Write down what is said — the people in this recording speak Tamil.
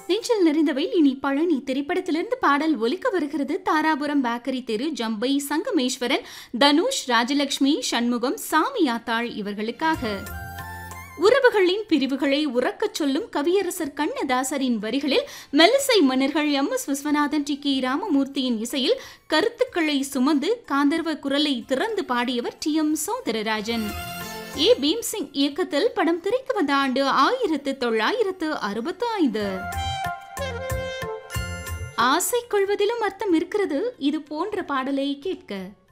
நெஞ்சில் நிறைந்தவை இனி பழனி திரைப்படத்திலிருந்து பாடல் ஒலிக்க வருகிறது தாராபுரம் பேக்கரி தெரு ஜம்பை சங்கமேஸ்வரன் தனுஷ் ராஜலட்சுமி சண்முகம் சாமியாத்தாள் இவர்களுக்காக உறவுகளின் பிரிவுகளை உறக்கச் சொல்லும் கவியரசர் கண்ணதாசரின் வரிகளில் மெல்லிசை மன்னர்கள் M S Viswanathan T K ராமமூர்த்தியின் இசையில் கருத்துக்களை சுமந்து காந்தர்வ குரலை திறந்து பாடியவர் T M Soundararajan A Bhimsingh இயக்கத்தில் படம் திரைக்கு வந்த ஆண்டு ஆயிரத்து தொள்ளாயிரத்து அறுபத்து ஐந்து ஆசை கொள்வதிலும் அர்த்தம் இருக்கிறது இது போன்ற பாடலை கேட்க